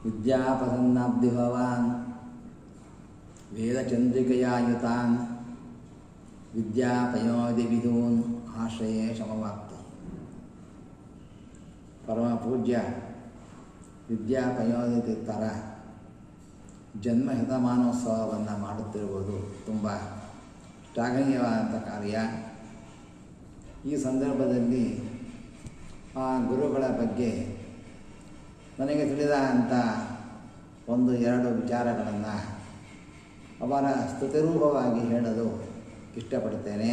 ವಿದ್ಯಾಪಸನ್ನಾಬ್ಧಿ ಭವಾನ್ ವೇದಚಂದ್ರಿಕೆಯ ಯುತಾನ್ ವಿದ್ಯಾಪಯೋಧಿ ವಿದೂನ್ ಆಶ್ರಯೇ ಶಮವಾಪ್ತಿ ಪರಮ ಪೂಜ್ಯ ವಿದ್ಯಾಪಯೋಧಿ ತೀರ್ಥರ ಜನ್ಮ ಶತಮಾನೋತ್ಸವವನ್ನು ಮಾಡುತ್ತಿರುವುದು ತುಂಬ ಶ್ಲಾಘನೀಯವಾದಂಥ ಕಾರ್ಯ ಈ ಸಂದರ್ಭದಲ್ಲಿ ಆ ಗುರುಗಳ ಬಗ್ಗೆ ನನಗೆ ತಿಳಿದ ಅಂಥ ಒಂದು ಎರಡು ವಿಚಾರಗಳನ್ನು ಅವರ ಸ್ತುತಿರೂಪವಾಗಿ ಹೇಳಲು ಇಷ್ಟಪಡುತ್ತೇನೆ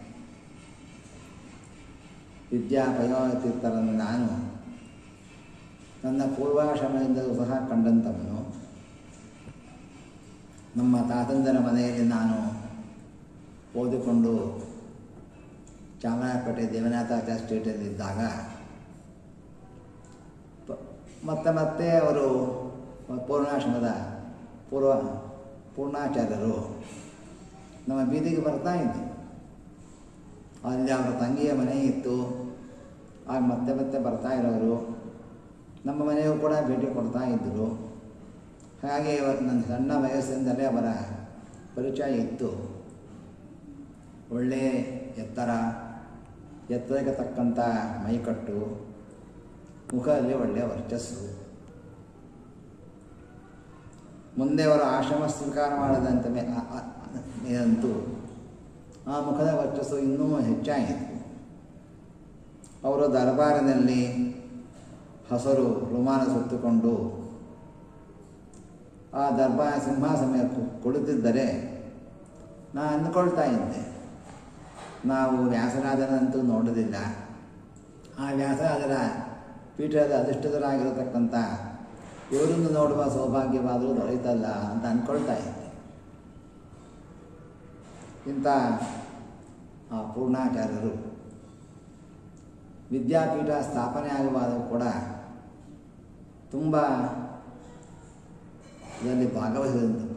ವಿದ್ಯಾಪಯೋತೀರ್ಥರನ್ನು ನಾನು ನನ್ನ ಪೂರ್ವಾಶ್ರಮದಿಂದಲೂ ಸಹ ಕಂಡಂಥವನು ನಮ್ಮ ತಾತಂದರ ಮನೆಯಲ್ಲಿ ನಾನು ಓದಿಕೊಂಡು ಚಾಮರಾಜಪೇಟೆ ದೇವನಾಥಾಚಾರ್ಯ ಸ್ಟ್ರೀಟಲ್ಲಿದ್ದಾಗ ಪ- ಮತ್ತೆ ಮತ್ತೆ ಅವರು ಪೂರ್ಣಾಶ್ರಮದ ಪೂರ್ವ ಪೂರ್ಣಾಚಾರ್ಯರು ನಮ್ಮ ಬೀದಿಗೆ ಬರ್ತಾ ಇದ್ದರು ಅಲ್ಲಿ ಅವರ ತಂಗಿಯ ಮನೆ ಇತ್ತು ಆಗ ಮತ್ತೆ ಮತ್ತೆ ಬರ್ತಾ ಇರೋರು ನಮ್ಮ ಮನೆಯೂ ಕೂಡ ಭೇಟಿ ಕೊಡ್ತಾ ಇದ್ದರು ಹಾಗೆ ಇವತ್ತು ನನ್ನ ಸಣ್ಣ ವಯಸ್ಸಿಂದಲೇ ಅವರ ಪರಿಚಯ ಇತ್ತು ಒಳ್ಳೆಯ ಎತ್ತರ ಎತ್ತರಕ್ಕೆ ತಕ್ಕಂಥ ಮೈಕಟ್ಟು ಮುಖದಲ್ಲಿ ಒಳ್ಳೆಯ ವರ್ಚಸ್ಸು ಮುಂದೆ ಅವರು ಆಶ್ರಮ ಸ್ವೀಕಾರ ಮಾಡದಂತ ಮೇ ಆ- ಆ- ಮೇಲಂತೂ ಆ ಮುಖದ ವರ್ಚಸ್ಸು ಇನ್ನೂ ಹೆಚ್ಚಾಯಿತು ಅವರು ದರ್ಬಾರಿನಲ್ಲಿ ಹಸರು ರುಮಾನ ಸುತ್ತುಕೊಂಡು ಆ ದರ್ಬಾರ್ ಸಿಂಹಾಸನ ಕು- ಕುಳಿತಿದ್ದರೆ ನಾನು ಅಂದ್ಕೊಳ್ತಾ ಇದ್ದೆ ನಾವು ವ್ಯಾಸರಾಜನಂತೂ ನೋಡೋದಿಲ್ಲ ಆ ವ್ಯಾಸರಾಜರ ಪೀಠದ ಅಧಿಷ್ಠಿತರಾಗಿರತಕ್ಕಂಥ ಇವರನ್ನು ನೋಡುವ ಸೌಭಾಗ್ಯವಾದರೂ ದೊರೆಯುತ್ತಲ್ಲ ಅಂತ ಅಂದ್ಕೊಳ್ತಾ ಇದ್ದೆ ಇಂಥ ಆ ಪೂರ್ಣಾಚಾರ್ಯರು ವಿದ್ಯಾಪೀಠ ಸ್ಥಾಪನೆ ಆಗುವಾಗ ಕೂಡ ತುಂಬ ಇದರಲ್ಲಿ ಭಾಗವಹಿಸಿದಂಥವರು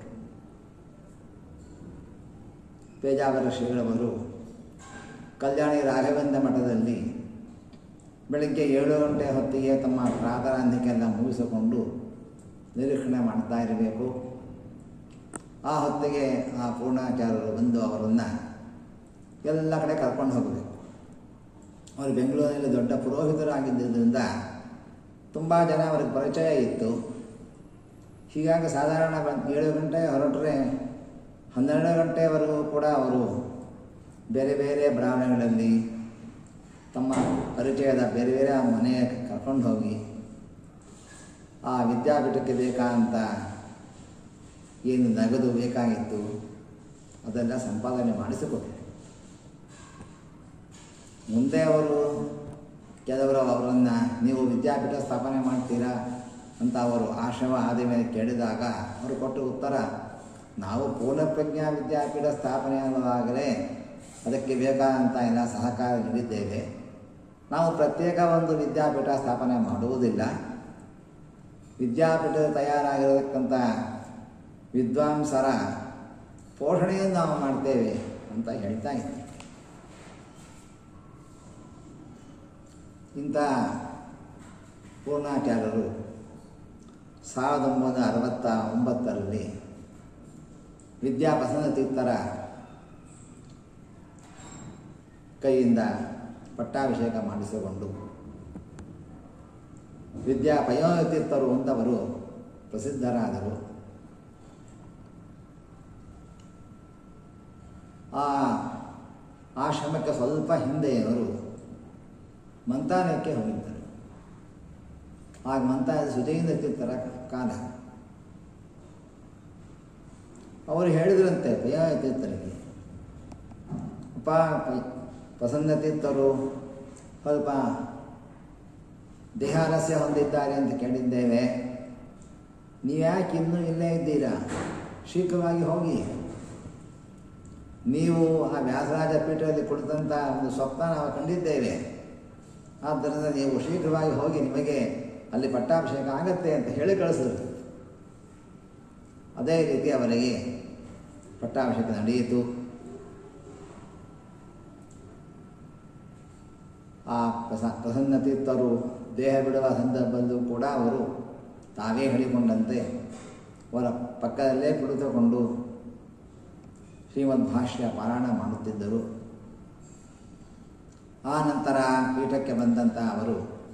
ಪೇಜಾವರ ಶ್ರೀಗಳವರು ಕಲ್ಯಾಣಿ ರಾಘವೇಂದ್ರ ಮಠದಲ್ಲಿ ಬೆಳಗ್ಗೆ ಏಳು ಗಂಟೆ ಹೊತ್ತಿಗೆ ತಮ್ಮ ಪ್ರಾತರಾಂಧಿಕೆಲ್ಲ ಮುಗಿಸಿಕೊಂಡು ನಿರೀಕ್ಷಣೆ ಮಾಡ್ತಾ ಇರಬೇಕು ಆ ಹೊತ್ತಿಗೆ ಆ ಪೂರ್ಣಾಚಾರ್ಯರು ಬಂದು ಅವರನ್ನು ಎಲ್ಲ ಕಡೆ ಕರ್ಕೊಂಡು ಹೋಗಬೇಕು ಅವರು ಬೆಂಗಳೂರಿನಲ್ಲಿ ದೊಡ್ಡ ಪುರೋಹಿತರಾಗಿದ್ದರಿಂದ ತುಂಬ ಜನ ಅವ್ರಿಗೆ ಪರಿಚಯ ಇತ್ತು ಹೀಗಾಗಿ ಸಾಧಾರಣ ಬಂದು ಏಳು ಗಂಟೆ ಹೊರಟ್ರೆ ಹನ್ನೆರಡು ಗಂಟೆವರೆಗೂ ಕೂಡ ಅವರು ಬೇರೆ ಬೇರೆ ಬ್ರಾಹ್ಮಣಗಳಲ್ಲಿ ತಮ್ಮ ಪರಿಚಯದ ಬೇರೆ ಬೇರೆ ಮನೆಯ ಕರ್ಕೊಂಡು ಹೋಗಿ ಆ ವಿದ್ಯಾಪೀಠಕ್ಕೆ ಬೇಕಾದಂಥ ಏನು ನಗದು ಬೇಕಾಗಿತ್ತು ಅದೆಲ್ಲ ಸಂಪಾದನೆ ಮಾಡಿಸಿಕೊಟ್ಟರು ಮುಂದೆ ಅವರು ಕೆಲವರು ಅವರನ್ನು ನೀವು ವಿದ್ಯಾಪೀಠ ಸ್ಥಾಪನೆ ಮಾಡ್ತೀರಾ ಅಂತ ಅವರು ಆಶ್ರಮ ಆದ ಮೇಲೆ ಕೇಳಿದಾಗ ಅವರು ಕೊಟ್ಟ ಉತ್ತರ ನಾವು ಪೂರ್ಣಪ್ರಜ್ಞಾ ವಿದ್ಯಾಪೀಠ ಸ್ಥಾಪನೆ ಆಗುವಾಗಲೇ ಅದಕ್ಕೆ ಬೇಕಾದಂಥ ಎಲ್ಲ ಸಹಕಾರ ನೀಡಿದ್ದೇವೆ ನಾವು ಪ್ರತ್ಯೇಕ ಒಂದು ವಿದ್ಯಾಪೀಠ ಸ್ಥಾಪನೆ ಮಾಡುವುದಿಲ್ಲ ವಿದ್ಯಾಪೀಠದ ತಯಾರಾಗಿರತಕ್ಕಂಥ ವಿದ್ವಾಂಸರ ಪೋಷಣೆಯನ್ನು ನಾವು ಮಾಡ್ತೇವೆ ಅಂತ ಹೇಳ್ತಾ ಇದ್ದೀವಿ ಇಂಥ ಪೂರ್ಣಾಚಾರ್ಯರು ಸಾವಿರದ ಒಂಬೈನೂರ ಅರವತ್ತ ಒಂಬತ್ತರಲ್ಲಿ ವಿದ್ಯಾಪಸನ ತೀರ್ಥರ ಕೈಯಿಂದ ಪಟ್ಟಾಭಿಷೇಕ ಮಾಡಿಸಿಕೊಂಡು ವಿದ್ಯಾ ಪಯೋತೀರ್ಥರು ಅಂತವರು ಪ್ರಸಿದ್ಧರಾದರು ಆ ಆಶ್ರಮಕ್ಕೆ ಸ್ವಲ್ಪ ಹಿಂದೆಯವರು ಮಂತಾಲಯಕ್ಕೆ ಹೋಗಿದ್ದರು ಆಗ ಮಂತಾಲಯ ಸುಜೇಂದ್ರ ತೀರ್ಥರ ಕಾಲ ಅವರು ಹೇಳಿದ್ರಂತೆ ಪಯ ತೀರ್ಥರಿಗೆ ಅಪ್ಪ ಪ- ಪ್ರಸನ್ನ ತೀರ್ಥರು ಸ್ವಲ್ಪ ದೇಹಾಲಸ್ಯ ಹೊಂದಿದ್ದಾರೆ ಅಂತ ಕೇಳಿದ್ದೇವೆ ನೀವ್ಯಾಕೆ ಇನ್ನೂ ಇಲ್ಲೇ ಇದ್ದೀರಾ ಶೀಘ್ರವಾಗಿ ಹೋಗಿ ನೀವು ಆ ವ್ಯಾಸರಾಜ ಪೀಠದಲ್ಲಿ ಕುಳಿತಂಥ ಒಂದು ಸ್ವಪ್ನ ನಾವು ಕಂಡಿದ್ದೇವೆ ಆದ್ದರಿಂದ ನೀವು ಶೀಘ್ರವಾಗಿ ಹೋಗಿ ನಿಮಗೆ ಅಲ್ಲಿ ಪಟ್ಟಾಭಿಷೇಕ ಆಗತ್ತೆ ಅಂತ ಹೇಳಿ ಕಳಿಸಿದ್ರು ಅದೇ ರೀತಿ ಅವರಿಗೆ ಪಟ್ಟಾಭಿಷೇಕ ನಡೆಯಿತು ಆ ಪ್ರಸ ಪ್ರಸನ್ನ ತೀರ್ಥರು ದೇಹ ಬಿಡುವ ಸಂದರ್ಭದಲ್ಲೂ ಕೂಡ ಅವರು ತಾವೇ ಹೇಳಿಕೊಂಡಂತೆ ಅವರ ಪಕ್ಕದಲ್ಲೇ ಕುಳಿತುಕೊಂಡು ಶ್ರೀಮದ್ ಭಾಷ್ಯ ಪಾರಾಯಣ ಮಾಡುತ್ತಿದ್ದರು ಆ ನಂತರ ಪೀಠಕ್ಕೆ ಬಂದಂಥ ಅವರು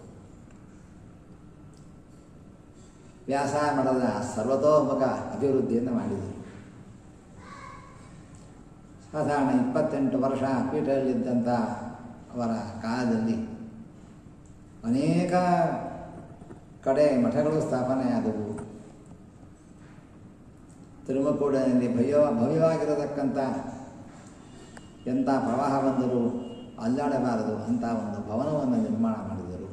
ವ್ಯಾಸ ಮಠದ ಸರ್ವತೋಮುಖ ಅಭಿವೃದ್ಧಿಯನ್ನು ಮಾಡಿದರು ಸಾಧಾರಣ ಇಪ್ಪತ್ತೆಂಟು ವರ್ಷ ಪೀಠದಲ್ಲಿದ್ದಂಥ ಅವರ ಕಾಲದಲ್ಲಿ ಅನೇಕ ಕಡೆ ಮಠಗಳು ಸ್ಥಾಪನೆಯಾದವು ತಿರುಮಕೂಡಿನಲ್ಲಿ ಭಯ ಭವ್ಯವಾಗಿರತಕ್ಕಂಥ ಎಂಥ ಪ್ರವಾಹ ಬಂದರೂ ಅಲ್ಲಾಡಬಾರದು ಅಂಥ ಒಂದು ಭವನವನ್ನು ನಿರ್ಮಾಣ ಮಾಡಿದರು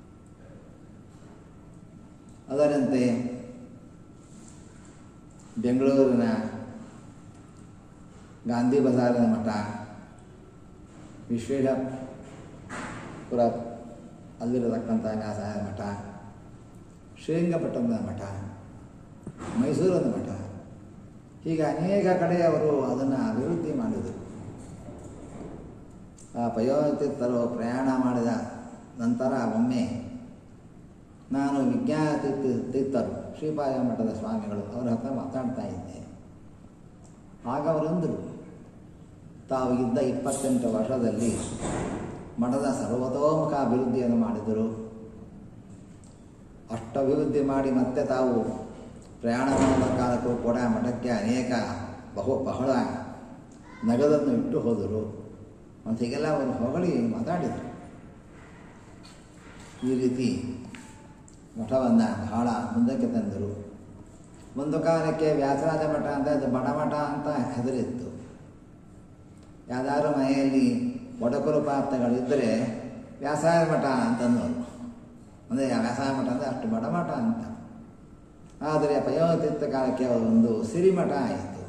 ಅದರಂತೆ ಬೆಂಗಳೂರಿನ ಗಾಂಧಿ ಬಜಾರಿನ ಮಠ ವಿಶ್ವೇಶ್ವರ ಅಲ್ಲಿರತಕ್ಕಂಥ ವ್ಯಾಸಾಯ ಮಠ ಶ್ರೀರಂಗಪಟ್ಟಣದ ಮಠ ಮೈಸೂರಿನ ಮಠ ಹೀಗೆ ಅನೇಕ ಕಡೆ ಅವರು ಅದನ್ನು ಅಭಿವೃದ್ಧಿ ಮಾಡಿದರು ಆ ಪಯೋತೀರ್ಥರು ಪ್ರಯಾಣ ಮಾಡಿದ ನಂತರ ಒಮ್ಮೆ ನಾನು ವಿಜ್ಞಾನ ತೀರ್ಥ ತೀರ್ಥರು ಶ್ರೀಪಾದ ಮಠದ ಸ್ವಾಮಿಗಳು ಅವರ ಹತ್ರ ಮಾತಾಡ್ತಾ ಇದ್ದೆ ಆಗ ಅವರಂದರು ತಾವು ಇದ್ದ ಇಪ್ಪತ್ತೆಂಟು ವರ್ಷದಲ್ಲಿ ಮಠದ ಸರ್ವತೋಮುಖ ಅಭಿವೃದ್ಧಿಯನ್ನು ಮಾಡಿದರು ಅಷ್ಟು ಅಭಿವೃದ್ಧಿ ಮಾಡಿ ಮತ್ತೆ ತಾವು ಪ್ರಯಾಣ ಮಾಡುವ ಕಾಲಕ್ಕೂ ಕೂಡ ಮಠಕ್ಕೆ ಅನೇಕ ಬಹು ಬಹಳ ನಗದನ್ನು ಇಟ್ಟು ಹೋದರು ಮತ್ತು ಹೀಗೆಲ್ಲ ಅವರು ಹೊಗಳಿ ಮಾತಾಡಿದರು ಈ ರೀತಿ ಮಠವನ್ನು ಬಹಳ ಮುಂದಕ್ಕೆ ತಂದರು ಒಂದು ಕಾಲಕ್ಕೆ ವ್ಯಾಸರಾಜ ಮಠ ಅಂತ ಅದು ಬಡಮಠ ಅಂತ ಹೆಸರಿತ್ತು ಯಾವ್ದಾದ್ರು ಮನೆಯಲ್ಲಿ ಒಡಕರು ಪಾತ್ರಗಳಿದ್ದರೆ ವ್ಯಾಸಾಯ ಮಠ ಅಂತಂದವರು ಅಂದರೆ ವ್ಯಾಸಾಯ ಮಠ ಅಂದರೆ ಅಷ್ಟು ಬಡಮಠ ಅಂತ ಆದರೆ ಪಯೋತೀರ್ಥ ಕಾಲಕ್ಕೆ ಒಂದು ಸಿರಿಮಠ ಆಯಿತು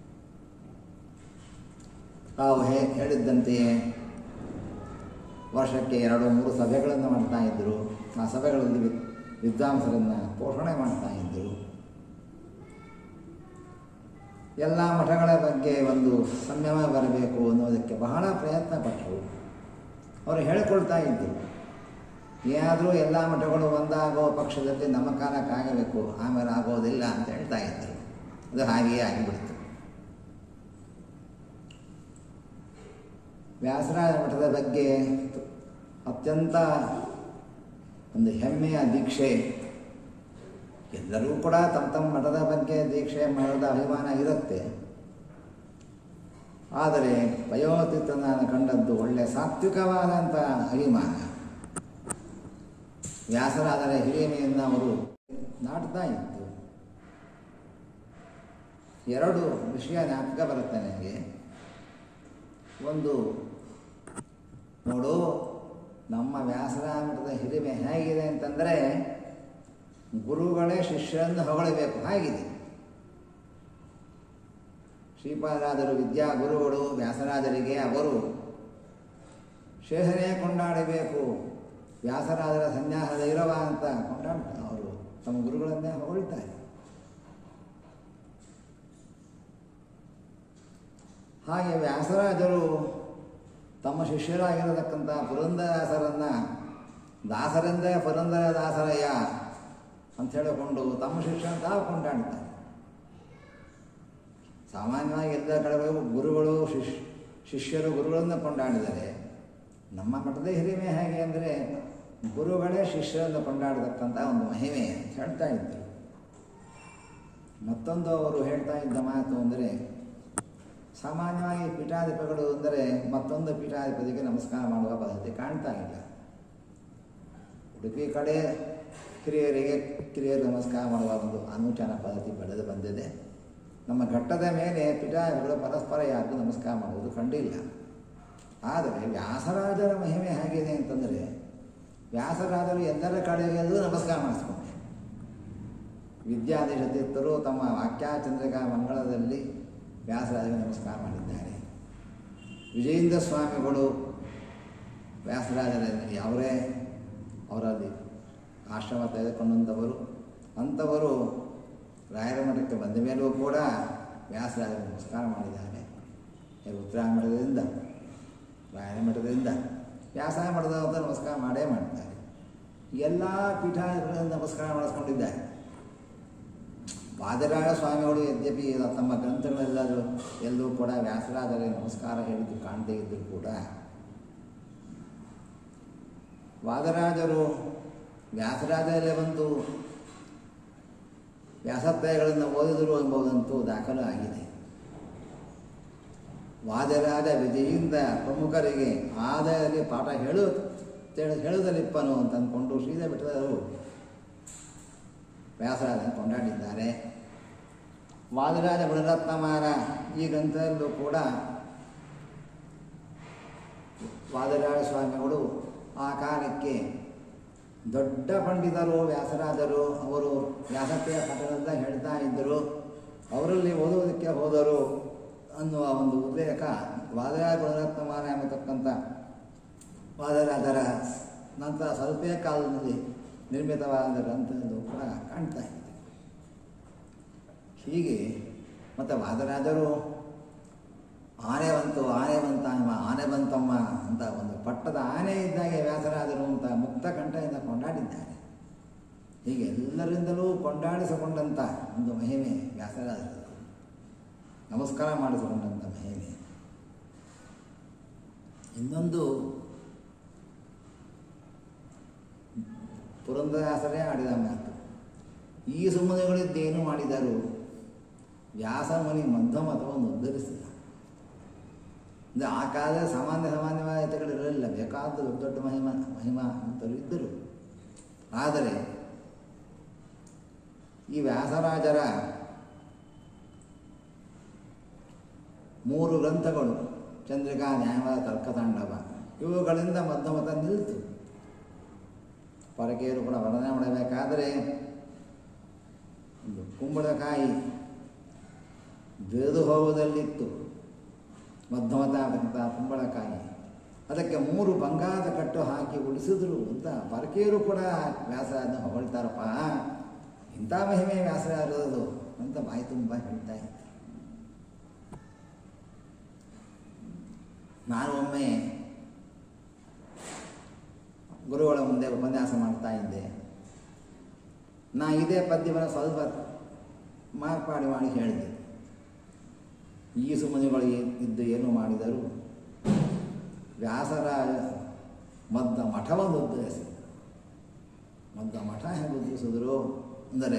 ತಾವು ಹೇ ಹೇಳಿದ್ದಂತೆಯೇ ವರ್ಷಕ್ಕೆ ಎರಡು ಮೂರು ಸಭೆಗಳನ್ನು ಮಾಡ್ತಾ ಇದ್ದರು ಆ ಸಭೆಗಳಲ್ಲಿ ವಿ- ವಿದ್ವಾಂಸರನ್ನು ಪೋಷಣೆ ಮಾಡ್ತಾ ಇದ್ದರು ಎಲ್ಲ ಮಠಗಳ ಬಗ್ಗೆ ಒಂದು ಸಂಯಮ ಬರಬೇಕು ಅನ್ನೋದಕ್ಕೆ ಬಹಳ ಪ್ರಯತ್ನ ಪಟ್ಟರು ಅವರು ಹೇಳಿಕೊಳ್ತಾ ಇದ್ದರು ಏನಾದರೂ ಎಲ್ಲ ಮಠಗಳು ಒಂದಾಗೋ ಪಕ್ಷದಲ್ಲಿ ನಮ್ಮ ಕಾಲಕ್ಕಾಗಬೇಕು ಆಮೇಲೆ ಆಗೋದಿಲ್ಲ ಅಂತ ಹೇಳ್ತಾ ಇದ್ದರು ಅದು ಹಾಗೆಯೇ ಆಗಿಬಿಡ್ತು ವ್ಯಾಸರಾಜ ಮಠದ ಬಗ್ಗೆ ಅತ್ಯಂತ ಒಂದು ಹೆಮ್ಮೆಯ ದೀಕ್ಷೆ ಎಲ್ಲರೂ ಕೂಡ ತಮ್ಮ ತಮ್ಮ ಮಠದ ಬಗ್ಗೆ ದೀಕ್ಷೆ ಮಠದ ಅಭಿಮಾನ ಇರುತ್ತೆ ಆದರೆ ವಯೋತೀರ್ಥ ನಾನು ಕಂಡದ್ದು ಒಳ್ಳೆಯ ಸಾತ್ವಿಕವಾದಂಥ ಅಭಿಮಾನ ವ್ಯಾಸರಾದರೆ ಹಿರಿಮೆಯನ್ನು ಅವರು ನಾಟ್ತಾ ಇತ್ತು ಎರಡು ವಿಷಯ ಜ್ಞಾಪಕ ಬರುತ್ತೆ ನನಗೆ ಒಂದು ನೋಡು ನಮ್ಮ ವ್ಯಾಸರಾಮಠದ ಹಿರಿಮೆ ಹೇಗಿದೆ ಅಂತಂದರೆ ಗುರುಗಳೇ ಶಿಷ್ಯರನ್ನು ಹೊಗಳಬೇಕು ಹಾಗಿದೆ ಶ್ರೀಪಾದರಾಜರು ವಿದ್ಯಾ ಗುರುಗಳು ವ್ಯಾಸರಾಜರಿಗೆ ಅವರು ಶೇಷನೇ ಕೊಂಡಾಡಬೇಕು ವ್ಯಾಸರಾಜರ ಸನ್ಯಾಸದ ಇರವ ಅಂತ ಕೊಂಡಾಡ್ತಾರೆ ಅವರು ತಮ್ಮ ಗುರುಗಳನ್ನೇ ಹೊಗಳ್ತಾರೆ ಹಾಗೆ ವ್ಯಾಸರಾಜರು ತಮ್ಮ ಶಿಷ್ಯರಾಗಿರತಕ್ಕಂಥ ಪುರಂದರದಾಸರನ್ನು ದಾಸರೆಂದೇ ಪುರಂದರ ದಾಸರಯ್ಯ ಅಂತ ಹೇಳಿಕೊಂಡು ತಮ್ಮ ಶಿಷ್ಯನ ತಾವು ಕೊಂಡಾಡ್ತಾರೆ ಸಾಮಾನ್ಯವಾಗಿ ಎಲ್ಲ ಕಡೆಗಳು ಗುರುಗಳು ಶಿಶ್ ಶಿಷ್ಯರು ಗುರುಗಳನ್ನು ಕೊಂಡಾಡಿದರೆ ನಮ್ಮ ಮಠದ ಹಿರಿಮೆ ಹೇಗೆ ಅಂದರೆ ಗುರುಗಳೇ ಶಿಷ್ಯರನ್ನು ಕೊಂಡಾಡತಕ್ಕಂಥ ಒಂದು ಮಹಿಮೆ ಅಂತ ಹೇಳ್ತಾ ಇದ್ದರು ಮತ್ತೊಂದು ಅವರು ಹೇಳ್ತಾ ಇದ್ದ ಮಾತು ಅಂದರೆ ಸಾಮಾನ್ಯವಾಗಿ ಪೀಠಾಧಿಪತಿಗಳು ಅಂದರೆ ಮತ್ತೊಂದು ಪೀಠಾಧಿಪತಿಗೆ ನಮಸ್ಕಾರ ಮಾಡುವ ಪದ್ಧತಿ ಕಾಣ್ತಾ ಇಲ್ಲ ಉಡುಪಿ ಕಡೆ ಕಿರಿಯರಿಗೆ ಕಿರಿಯರು ನಮಸ್ಕಾರ ಮಾಡುವ ಒಂದು ಅನುಚಾನ ಪದ್ಧತಿ ಬೆಳೆದು ಬಂದಿದೆ ನಮ್ಮ ಘಟ್ಟದ ಮೇಲೆ ಪೀಠಾಧಿಪತಿಗಳು ಪರಸ್ಪರ ಯಾರಿಗೂ ನಮಸ್ಕಾರ ಮಾಡುವುದು ಕಂಡಿಲ್ಲ ಆದರೆ ವ್ಯಾಸರಾಜರ ಮಹಿಮೆ ಹೇಗಿದೆ ಅಂತಂದರೆ ವ್ಯಾಸರಾಜರು ಎಲ್ಲರ ಕಡೆಗೆಲ್ಲೂ ನಮಸ್ಕಾರ ಮಾಡಿಸ್ಕೊಂಡ್ರು ವಿದ್ಯಾಧೀಶ ತೀರ್ಥರು ತಮ್ಮ ವಾಕ್ಯಾಚಂದ್ರಿಕಾ ಮಂಗಳದಲ್ಲಿ ವ್ಯಾಸರಾಜರಿಗೆ ನಮಸ್ಕಾರ ಮಾಡಿದ್ದಾರೆ ವಿಜಯೇಂದ್ರ ಸ್ವಾಮಿಗಳು ವ್ಯಾಸರಾಜರಲ್ಲಿ ಅವರೇ ಅವರಲ್ಲಿ ಆಶ್ರಮ ತೆಗೆದುಕೊಂಡಂಥವರು ಅಂಥವರು ರಾಯರ ಮಠಕ್ಕೆ ಬಂದ ಮೇಲೂ ಕೂಡ ವ್ಯಾಸರಾಜರಿಗೆ ನಮಸ್ಕಾರ ಮಾಡಿದ್ದಾರೆ ಈ ಉತ್ತರಾಯ ಮಠದಿಂದ ರಾಯರ ಮಠದಿಂದ ವ್ಯಾಸಾಯ ಮಠದವಂತ ನಮಸ್ಕಾರ ಮಾಡೇ ಮಾಡ್ತಾರೆ ಎಲ್ಲ ಪೀಠಾಧಿಪತಿಗಳನ್ನು ನಮಸ್ಕಾರ ಮಾಡಿಸ್ಕೊಂಡಿದ್ದಾರೆ ವಾದರಾಜ ಸ್ವಾಮಿಗಳು ಯದ್ಯಪಿ ತಮ್ಮ ಗ್ರಂಥಗಳೆಲ್ಲರೂ ಎಲ್ಲೂ ಕೂಡ ವ್ಯಾಸರಾಜರಿಗೆ ನಮಸ್ಕಾರ ಹೇಳಿದ್ದು ಕಾಣದೇ ಇದ್ದರೂ ಕೂಡ ವಾದರಾಜರು ವ್ಯಾಸರಾಜರಲ್ಲೇ ಬಂದು ವ್ಯಾಸತ್ರಯಗಳನ್ನು ಓದಿದರು ಎಂಬುದಂತೂ ದಾಖಲು ಆಗಿದೆ ವಾದರಾಜ ವಿಜಯಿಂದ ಪ್ರಮುಖರಿಗೆ ಆದಾಯದಲ್ಲಿ ಪಾಠ ಹೇಳು ಹೇಳುವುದಲಿಪ್ಪನು ಅಂತ ಅಂದ್ಕೊಂಡು ಶ್ರೀಧ ಬೆಟ್ಟದರು ವ್ಯಾಸರಾಜ ಕೊಂಡಾಡಿದ್ದಾರೆ ವಾದರಾಜ ಗುಣರತ್ನಮಾರ ಈ ಗ್ರಂಥದಲ್ಲೂ ಕೂಡ ವಾದರಾಜ ಸ್ವಾಮಿಗಳು ಆ ಕಾಲಕ್ಕೆ ದೊಡ್ಡ ಪಂಡಿತರು ವ್ಯಾಸರಾಜರು ಅವರು ವ್ಯಾಸತೆಯ ಪಠಣದ ಹೇಳ್ತಾ ಇದ್ದರು ಅವರಲ್ಲಿ ಓದುವುದಕ್ಕೆ ಹೋದರು ಅನ್ನುವ ಒಂದು ಉಲ್ಲೇಖ ವಾದರಾಜ ಗುಣರತ್ನಮಾನ ಎಂಬತಕ್ಕಂಥ ವಾದರಾಜರ ನಂತರ ಸ್ವಲ್ಪೇ ಕಾಲದಲ್ಲಿ ನಿರ್ಮಿತವಾದ ಗ್ರಂಥದ್ದು ಕೂಡ ಕಾಣ್ತಾ ಇದೆ ಹೀಗೆ ಮತ್ತು ವಾದರಾಜರು ಆನೆ ಬಂತು ಆನೆ ಬಂತ ಆನೆ ಬಂತಮ್ಮ ಅಂತ ಒಂದು ಪಟ್ಟದ ಆನೆ ಇದ್ದಾಗೆ ವ್ಯಾಸರಾಜರು ಅಂತ ಮುಕ್ತ ಕಂಠದಿಂದ ಕೊಂಡಾಡಿದ್ದಾರೆ ಹೀಗೆ ಎಲ್ಲರಿಂದಲೂ ಕೊಂಡಾಡಿಸಿಕೊಂಡಂಥ ಒಂದು ಮಹಿಮೆ ವ್ಯಾಸರಾಜರದು ನಮಸ್ಕಾರ ಮಾಡಿಸಿಕೊಂಡಂಥ ಮಹಿಮೆ ಇನ್ನೊಂದು ಪುರಂದರದಾಸರೇ ಆಡಿದ ಮಾತು ಈ ಸುಮ್ಮನೆಗಳಿದ್ದೇನು ಮಾಡಿದರು ವ್ಯಾಸಮುನಿ ಮಧ್ಯಮತವನ್ನು ಉದ್ಧರಿಸಿದ ಅಂದರೆ ಆ ಕಾಲದಲ್ಲಿ ಸಾಮಾನ್ಯ ಸಾಮಾನ್ಯವಾದ ಹಿತಗಳಿರಲಿಲ್ಲ ಬೇಕಾದ ದೊಡ್ಡ ದೊಡ್ಡ ಮಹಿಮ ಮಹಿಮಾ ಅಂತರು ಇದ್ದರು ಆದರೆ ಈ ವ್ಯಾಸರಾಜರ ಮೂರು ಗ್ರಂಥಗಳು ಚಂದ್ರಿಕಾ ನ್ಯಾಯವಾದ ತರ್ಕತಾಂಡವ ಇವುಗಳಿಂದ ಮಧ್ಯಮತ ನಿಲ್ತು ಪರಕೆಯರು ಕೂಡ ವರ್ಣನೆ ಮಾಡಬೇಕಾದರೆ ಒಂದು ಕುಂಬಳಕಾಯಿ ಬೆಳೆದು ಹೋಗುವುದಲ್ಲಿತ್ತು ಮಧ್ಯಮತ ಅಂತ ಕುಂಬಳಕಾಯಿ ಅದಕ್ಕೆ ಮೂರು ಬಂಗಾರದ ಕಟ್ಟು ಹಾಕಿ ಉಳಿಸಿದ್ರು ಅಂತ ಪರಕೆಯರು ಕೂಡ ವ್ಯಾಸರಾಜನ ಹೊಗಳ್ತಾರಪ್ಪ ಇಂಥ ಮಹಿಮೆ ವ್ಯಾಸರಾಜರದು ಅಂತ ಬಾಯಿ ತುಂಬ ಹೇಳ್ತಾ ಇದ್ದೆ ನಾನು ಒಮ್ಮೆ ಗುರುಗಳ ಮುಂದೆ ಉಪನ್ಯಾಸ ಮಾಡ್ತಾ ಇದ್ದೆ ನಾ ಇದೇ ಪದ್ಯವನ್ನು ಸ್ವಲ್ಪ ಮಾರ್ಪಾಡಿ ಮಾಡಿ ಹೇಳಿದೆ ಈ ಸುಮನಿಗಳು ಇದ್ದು ಏನು ಮಾಡಿದರು ವ್ಯಾಸರ ಮದ್ದ ಮಠವನ್ನು ಉದ್ಧರಿಸಿದರು ಮದ್ದ ಮಠ ಹೇಗೆ ಉದ್ಧರಿಸಿದ್ರು ಅಂದರೆ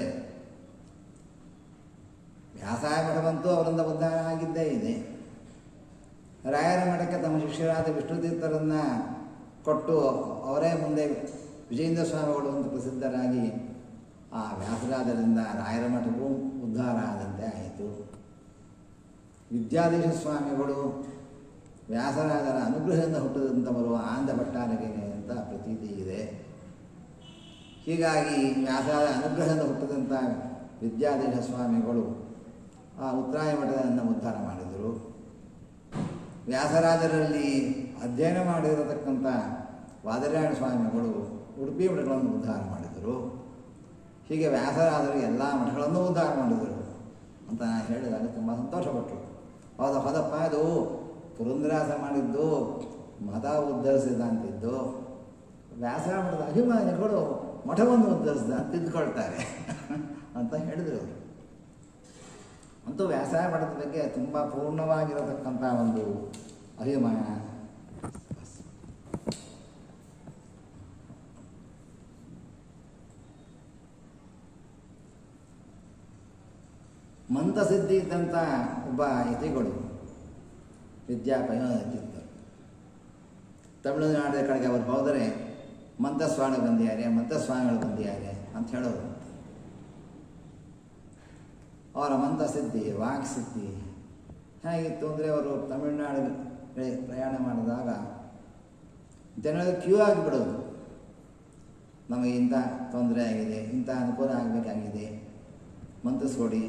ವ್ಯಾಸಾಯ ಮಠವಂತೂ ಅವರಿಂದ ಉದ್ಧಾರ ಆಗಿದ್ದೇ ಇದೆ ರಾಯರ ಮಠಕ್ಕೆ ತಮ್ಮ ಶಿಷ್ಯರಾದ ವಿಷ್ಣುತೀರ್ಥರನ್ನು ಕೊಟ್ಟು ಅವರೇ ಮುಂದೆ ವಿಜೇಂದ್ರ ಸ್ವಾಮಿಗಳು ಅಂತ ಪ್ರಸಿದ್ಧರಾಗಿ ಆ ವ್ಯಾಸರಾಜರಿಂದ ರಾಯರ ಮಠವೂ ಉದ್ಧಾರ ಆದಂತೆ ಆಯಿತು ವಿದ್ಯಾಧೀಶ ಸ್ವಾಮಿಗಳು ವ್ಯಾಸರಾಜರ ಅನುಗ್ರಹದಿಂದ ಹುಟ್ಟಿದಂಥವರು ಆಂಧ ಭಟ್ಟಾರರಿಗೆ ಅಂತ ಪ್ರತೀತಿ ಇದೆ ಹೀಗಾಗಿ ವ್ಯಾಸರಾಜ ಅನುಗ್ರಹದಿಂದ ಹುಟ್ಟಿದಂಥ ವಿದ್ಯಾಧೀಶ ಸ್ವಾಮಿಗಳು ಆ ಉತ್ತರಾಯ ಮಠವನ್ನು ಉದ್ಧಾರ ಮಾಡಿದರು ವ್ಯಾಸರಾಜರಲ್ಲಿ ಅಧ್ಯಯನ ಮಾಡಿರತಕ್ಕಂಥ ವಾದರಾಯಣ ಸ್ವಾಮಿಗಳು ಉಡುಪಿ ಮಠಗಳನ್ನು ಉದ್ಧಾರ ಮಾಡಿದರು ಹೀಗೆ ವ್ಯಾಸರಾದರು ಎಲ್ಲ ಮಠಗಳನ್ನು ಉದ್ಧಾರ ಮಾಡಿದರು ಅಂತ ನಾನು ಹೇಳಿದಾಗ ತುಂಬ ಸಂತೋಷಪಟ್ಟರು ಹೌದು ಹೌದಪ್ಪ ಅದು ಪುರಂದರಾಸ ಮಾಡಿದ್ದು ಮತ ಉದ್ಧರಿಸಿದ ಅಂತಿದ್ದು ವ್ಯಾಸರ ಮಠದ ಅಭಿಮಾನಿಗಳು ಮಠವನ್ನು ಉದ್ಧರಿಸಿದ ಅಂತ ತಿದ್ದುಕೊಳ್ತಾರೆ ಅಂತ ಹೇಳಿದರು ಅವರು ಅಂತೂ ವ್ಯಾಸಾಯ ಮಠದ ಬಗ್ಗೆ ತುಂಬ ಪೂರ್ಣವಾಗಿರತಕ್ಕಂಥ ಒಂದು ಅಭಿಮಾನ ಮಂತಸಿದ್ಧಿ ಇದ್ದಂಥ ಒಬ್ಬ ಯತಿಗಳು ವಿದ್ಯಾಪಯೋಗಿದ್ದರು ತಮಿಳುನಾಡಿನ ಕಡೆಗೆ ಅವರು ಹೋದರೆ ಮಂತಸ್ವಾಮಿ ಬಂದಿದ್ದಾರೆ ಮಂತಸ್ವಾಮಿಗಳು ಬಂದಿದ್ದಾರೆ ಅಂತ ಹೇಳೋರು ಅವರ ಮಂತಸಿದ್ಧಿ ವಾಕ್ಸಿದ್ಧಿ ಹೇಗಿತ್ತು ಅಂದರೆ ಅವರು ತಮಿಳುನಾಡು ಪ್ರಯಾಣ ಮಾಡಿದಾಗ ಜನರಿಗೆ ಕ್ಯೂ ಆಗಿಬಿಡೋದು ನಮಗೆ ಇಂಥ ತೊಂದರೆ ಆಗಿದೆ ಇಂಥ ಅನುಕೂಲ ಆಗಬೇಕಾಗಿದೆ ಮಂತಿಸ್ಕೊಡಿ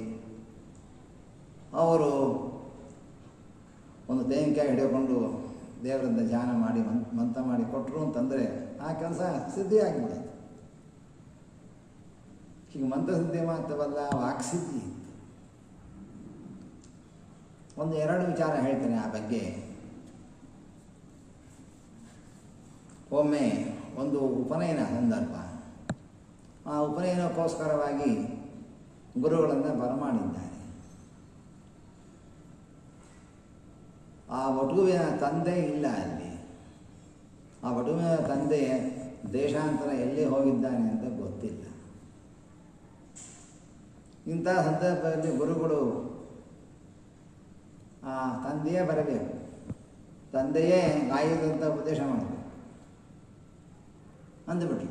ಅವರು ಒಂದು ತೆಂಗಿನಕಾಯಿ ಹಿಡಿದುಕೊಂಡು ದೇವರಿಂದ ಧ್ಯಾನ ಮಾಡಿ ಮನ್ ಮಂತ್ರ ಮಾಡಿ ಕೊಟ್ಟರು ಅಂತಂದರೆ ಆ ಕೆಲಸ ಸಿದ್ಧಿ ಆಗಿಬಿಡುತ್ತೆ ಹೀಗೆ ಮಂತ್ರಸಿದ್ಧಿ ಮಾತ್ರವಲ್ಲ ವಾಕ್ಸಿದ್ಧಿ ಒಂದು ಎರಡು ವಿಚಾರ ಹೇಳ್ತೇನೆ ಆ ಬಗ್ಗೆ ಒಮ್ಮೆ ಒಂದು ಉಪನಯನ ಸಂದರ್ಭ ಆ ಉಪನಯನಕ್ಕೋಸ್ಕರವಾಗಿ ಗುರುಗಳನ್ನು ಬರಮಾಡಿದ್ದಾನೆ ಆ ವಟುವಿನ ತಂದೆ ಇಲ್ಲ ಅಲ್ಲಿ ಆ ವಟುವಿನ ತಂದೆ ದೇಶಾಂತರ ಎಲ್ಲಿ ಹೋಗಿದ್ದಾನೆ ಅಂತ ಗೊತ್ತಿಲ್ಲ ಇಂಥ ಸಂದರ್ಭದಲ್ಲಿ ಗುರುಗಳು ಆ ತಂದೆಯೇ ಬರಬೇಕು ತಂದೆಯೇ ಗಾಯದಂತ ಉಪದೇಶ ಮಾಡಬೇಕು ಅಂದುಬಿಟ್ರು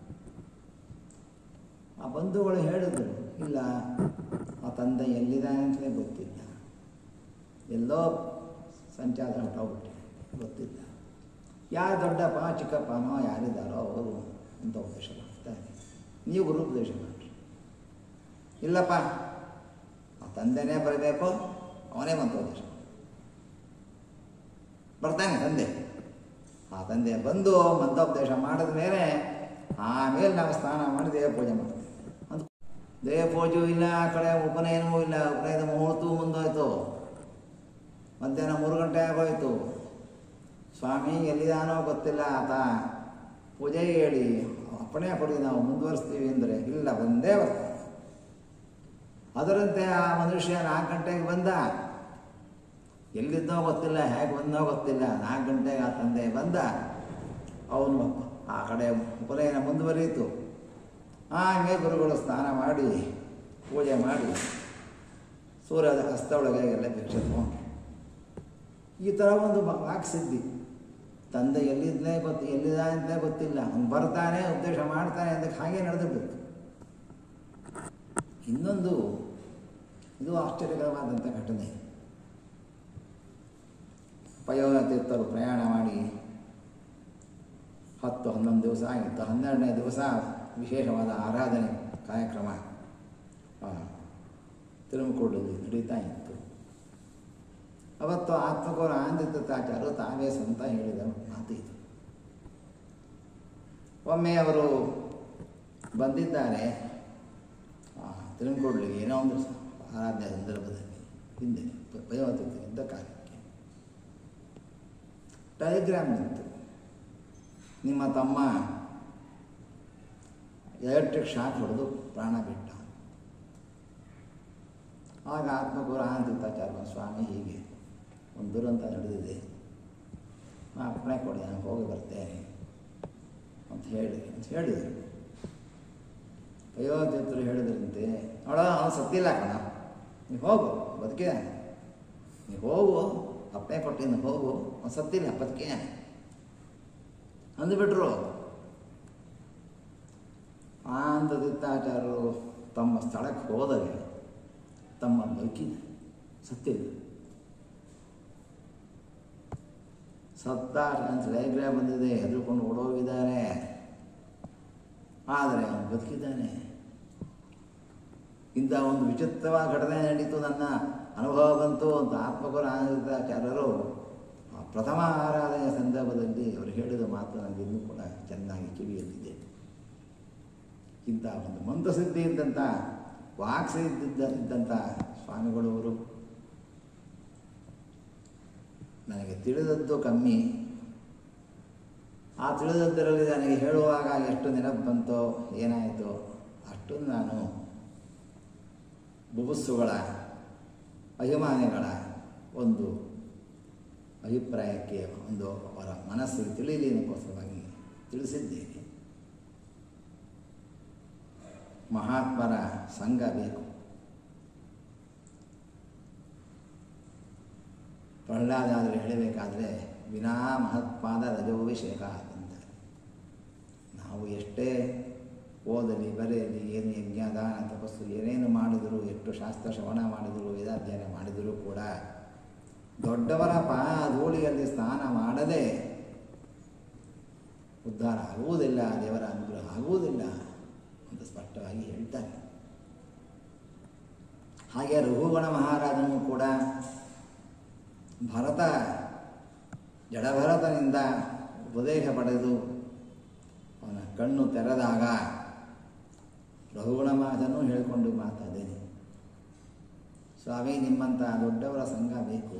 ಆ ಬಂಧುಗಳು ಹೇಳಿದ್ರು ಇಲ್ಲ ಆ ತಂದೆ ಎಲ್ಲಿದ್ದಾನೆ ಅಂತಲೇ ಗೊತ್ತಿಲ್ಲ ಎಲ್ಲೋ ಸಂಚಾರ ಹೊಟ್ಟೋಗ್ಬಿಟ್ಟೆ ಗೊತ್ತಿಲ್ಲ ಯಾರು ದೊಡ್ಡಪ್ಪ ಚಿಕ್ಕಪ್ಪನೋ ಯಾರಿದ್ದಾರೋ ಅವರು ಅಂತ ಉಪದೇಶ ಮಾಡ್ತಾರೆ ನೀವು ಗುರು ಉಪದೇಶ ಮಾಡಿರಿ ಇಲ್ಲಪ್ಪ ಆ ತಂದೆನೇ ಬರಬೇಕು ಅವನೇ ಮಂತ್ರೋಪದೇಶ ಬರ್ತಾನೆ ತಂದೆ ಆ ತಂದೆ ಬಂದು ಮಂತ್ರೋಪದೇಶ ಮಾಡಿದ ಮೇಲೆ ಆಮೇಲೆ ನಾವು ಸ್ನಾನ ಮಾಡಿ ದೇವ ಪೂಜೆ ಮಾಡ್ತೀವಿ ಅಂತ ದೇವ ಪೂಜೆಯೂ ಇಲ್ಲ ಆ ಕಡೆ ಉಪನಯನವೂ ಇಲ್ಲ ಉಪನಯನ ಮುಹೂರ್ತವೂ ಮುಂದೋಯ್ತು ಮಧ್ಯಾಹ್ನ ಮೂರು ಗಂಟೆ ಆಗೋಯ್ತು ಸ್ವಾಮಿ ಎಲ್ಲಿದಾನೋ ಗೊತ್ತಿಲ್ಲ ಆತ ಪೂಜೆ ಹೇಳಿ ಅಪ್ಪಣೆ ಕೊಡಿ ನಾವು ಮುಂದುವರಿಸ್ತೀವಿ ಅಂದರೆ ಇಲ್ಲ ಬಂದೇ ಬರ್ತಾನೆ ಅದರಂತೆ ಆ ಮನುಷ್ಯ ನಾಲ್ಕು ಗಂಟೆಗೆ ಬಂದ ಎಲ್ಲಿದ್ದೋ ಗೊತ್ತಿಲ್ಲ ಹೇಗೆ ಬಂದೋ ಗೊತ್ತಿಲ್ಲ ನಾಲ್ಕು ಗಂಟೆಗೆ ಆ ತಂದೆ ಬಂದ ಅವನು ಆ ಕಡೆ ಉಪನಯನ ಮುಂದುವರಿಯಿತು ಆಮೇಲೆ ಗುರುಗಳು ಸ್ನಾನ ಮಾಡಿ ಪೂಜೆ ಮಾಡಿ ಸೂರ್ಯದ ಹಸ್ತೊಳಗೆ ಎಲ್ಲ ಭಿಕ್ಷೆ ತಗೊಂಡ್ರು ಈ ಥರ ಒಂದು ವಾಕ್ಸಿದ್ಧಿ ತಂದೆ ಎಲ್ಲಿದ್ದೇ ಗೊತ್ತು ಎಲ್ಲಿದ್ದಾನೆ ಅಂತ ಗೊತ್ತಿಲ್ಲ ಅವ್ನು ಬರ್ತಾನೆ ಉಪದೇಶ ಮಾಡ್ತಾನೆ ಅದಕ್ಕೆ ಹಾಗೆ ನಡೆದುಬಿಡ್ತು ಇನ್ನೊಂದು ಇದು ಆಶ್ಚರ್ಯಕರವಾದಂಥ ಘಟನೆ ಪಯೋಗ ತೀರ್ಥರು ಪ್ರಯಾಣ ಮಾಡಿ ಹತ್ತು ಹನ್ನೊಂದು ದಿವಸ ಆಗಿತ್ತು ಹನ್ನೆರಡನೇ ದಿವಸ ವಿಶೇಷವಾದ ಆರಾಧನೆ ಕಾರ್ಯಕ್ರಮ ತಿರುಮಕೂಡಲ್ಲಿ ನಡೀತಾ ಇತ್ತು ಅವತ್ತು ಆತ್ಮಕೋರ ಆನಂದಿತಾಚಾರ್ಯರು ತಾವೇ ಸ್ವಂತ ಹೇಳಿದ ಮಾತು ಇದು ಒಮ್ಮೆ ಅವರು ಬಂದಿದ್ದಾರೆ ತಿರುಮಕೂಡ್ಲಿಗೆ ಏನೋ ಒಂದು ಆರಾಧನೆ ಸಂದರ್ಭದಲ್ಲಿ ಹಿಂದೆ ಭಯವತಿದ್ದ ಕಾರ್ಯಕ್ಕೆ ಟೆಲಿಗ್ರಾಮ್ ಇತ್ತು ನಿಮ್ಮ ತಮ್ಮ ಎಲೆಕ್ಟ್ರಿಕ್ ಶಾಕ್ ಹೊಡೆದು ಪ್ರಾಣ ಬಿಟ್ಟ ಆಗ ಆತ್ಮಕೂರ ಆನಂದಿತಾಚಾರ್ಯ ಸ್ವಾಮಿ ಹೀಗೆ ಒಂದು ದುರಂತ ನಡೆದಿದೆ ನಾ ಅಪ್ಪಣೆ ಕೊಡಿ ನಾನು ಹೋಗಿ ಬರ್ತೇನೆ ಅಂತ ಹೇಳಿ ಅಂತ ಹೇಳಿದರು ಅಯೋಧ್ಯತರು ಹೇಳಿದ್ರಂತೆ ನೋಡ ಅವನು ಸತ್ತಿಲ್ಲ ಕಣ ನೀವು ಹೋಗು ಬದುಕಿದ ನೀವು ಹೋಗು ಅಪ್ಪಣೆ ಕೊಟ್ಟಿನ ಹೋಗು ಅವನು ಸತ್ತಿಲ್ಲ ಬದುಕಿ ಅಂದುಬಿಟ್ರು ಆನಂದದಿತ್ತಾಚಾರ್ಯರು ತಮ್ಮ ಸ್ಥಳಕ್ಕೆ ಹೋದರೆ ತಮ್ಮ ಬದುಕಿದೆ ಸತ್ತಿಲ್ಲ ಸತ್ತ ಅಂತ ಲೈಬ್ರರಿ ಬಂದಿದೆ ಹೆದರ್ಕೊಂಡು ಓಡೋಗಿದ್ದಾರೆ ಆದರೆ ಅವನು ಬದುಕಿದ್ದಾನೆ ಇಂಥ ಒಂದು ವಿಚಿತ್ರವಾದ ಘಟನೆ ನಡೀತು ನನ್ನ ಅನುಭವ ಬಂತು ಅಂತ ಆತ್ಮಕುರ ಆನಂದಾಚಾರ್ಯರು ಪ್ರಥಮ ಆರಾಧನೆಯ ಸಂದರ್ಭದಲ್ಲಿ ಅವರು ಹೇಳಿದ ಮಾತು ನನಗೆ ಇನ್ನೂ ಕೂಡ ಚೆನ್ನಾಗಿ ಕಿವಿಯಲ್ಲಿದೆ ಇಂಥ ಒಂದು ಮಂತ್ರಸಿದ್ಧಿ ಇದ್ದಂಥ ವಾಕ್ಸಿದ್ದ ಇದ್ದಂಥ ಸ್ವಾಮಿಗಳು ಅವರು ನನಗೆ ತಿಳಿದದ್ದು ಕಮ್ಮಿ ಆ ತಿಳಿದದ್ದರಲ್ಲಿ ನನಗೆ ಹೇಳುವಾಗ ಎಷ್ಟು ನೆನಪು ಬಂತೋ ಏನಾಯಿತೋ ಅಷ್ಟು ನಾನು ಬುಬುಸ್ಸುಗಳ ಅಭಿಮಾನಿಗಳ ಒಂದು ಅಭಿಪ್ರಾಯಕ್ಕೆ ಒಂದು ಅವರ ಮನಸ್ಸಿಗೆ ತಿಳಿಯಲಿ ಅನ್ನೋಕ್ಕೋಸ್ಕರವಾಗಿ ತಿಳಿಸಿದ್ದೇನೆ ಮಹಾತ್ಮರ ಸಂಘ ಬೇಕು ಪ್ರಹ್ಲಾದಾದರೆ ಹೇಳಬೇಕಾದ್ರೆ ವಿನಾ ಮಹತ್ಪಾದ ರಜೋಭಿಷೇಕ ಅಂತ ನಾವು ಎಷ್ಟೇ ಓದಲಿ ಬರೆಯಲಿ ಏನು ಯಜ್ಞ ದಾನ ತಪಸ್ಸು ಏನೇನು ಮಾಡಿದರೂ ಎಷ್ಟು ಶಾಸ್ತ್ರ ಶ್ರವಣ ಮಾಡಿದರೂ ವೇದಾಧ್ಯಯನ ಮಾಡಿದರೂ ಕೂಡ ದೊಡ್ಡವರ ಪಾಧೂಳಿಯಲ್ಲಿ ಸ್ನಾನ ಮಾಡದೆ ಉದ್ಧಾರ ಆಗುವುದಿಲ್ಲ ದೇವರ ಅನುಗ್ರಹ ಆಗುವುದಿಲ್ಲ ಅಂತ ಸ್ಪಷ್ಟವಾಗಿ ಹೇಳ್ತಾರೆ ಹಾಗೆ ರಘುಗಣ ಮಹಾರಾಜನು ಕೂಡ ಭರತ ಜಡಭರತನಿಂದ ಉಪದೇಶ ಪಡೆದು ಅವನ ಕಣ್ಣು ತೆರೆದಾಗ ರಘುಗುಣ ಮಾತನ್ನು ಹೇಳಿಕೊಂಡು ಮಾತಾಡೇನೆ ಸ್ವಾಮಿ ನಿಮ್ಮಂಥ ದೊಡ್ಡವರ ಸಂಘ ಬೇಕು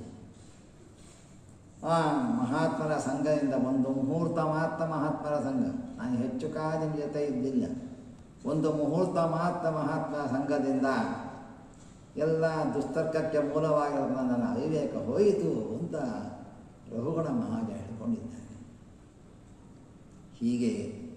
ಆ ಮಹಾತ್ಮರ ಸಂಘದಿಂದ ಒಂದು ಮುಹೂರ್ತ ಮಾತ್ರ ಮಹಾತ್ಮರ ಸಂಘ ನಾನು ಹೆಚ್ಚು ಕಾಲ ನಿಮ್ಮ ಜೊತೆ ಇದ್ದಿಲ್ಲ ಒಂದು ಮುಹೂರ್ತ ಮಾತ್ರ ಮಹಾತ್ಮ ಸಂಘದಿಂದ ಎಲ್ಲ ದುಸ್ತರ್ಕಕ್ಕೆ ಮೂಲವಾಗಿರೋ ನನ್ನ ಅವಿವೇಕ ಹೋಯಿತು ಅಂತ ರಘುಗಣ ಮಹಾಜ ಹೇಳಿಕೊಂಡಿದ್ದಾನೆ ಹೀಗೆ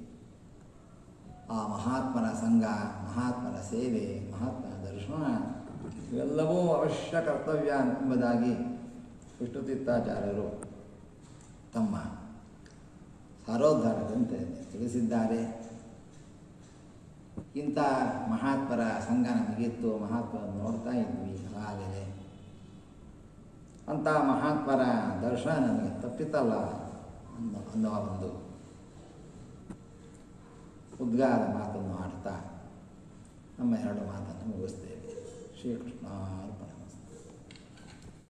ಆ ಮಹಾತ್ಮನ ಸಂಘ ಮಹಾತ್ಮನ ಸೇವೆ ಮಹಾತ್ಮನ ದರ್ಶನ ಇವೆಲ್ಲವೂ ಅವಶ್ಯ ಕರ್ತವ್ಯ ಎಂಬುದಾಗಿ ವಿಷ್ಣುತೀರ್ಥಾಚಾರ್ಯರು ತಮ್ಮ ಸಾರೋದ್ಧಾರದಂತೆ ತಿಳಿಸಿದ್ದಾರೆ ಇಂಥ ಮಹಾತ್ಮರ ಸಂಘ ನಮಗಿತ್ತು ಮಹಾತ್ಮರನ್ನು ನೋಡ್ತಾ ಇದ್ವಿ ಆಗಲೇ ಅಂಥ ಮಹಾತ್ಮರ ದರ್ಶನ ನಮಗೆ ತಪ್ಪಿತಲ್ಲ ಅನ್ನೋ ಅನ್ನುವ ಒಂದು ಉದ್ಗಾರ ಮಾತನ್ನು ಆಡ್ತಾ ನಮ್ಮ ಎರಡು ಮಾತನ್ನು ಮುಗಿಸ್ತೇವೆ ಶ್ರೀಕೃಷ್ಣ ಅರ್ಪಣ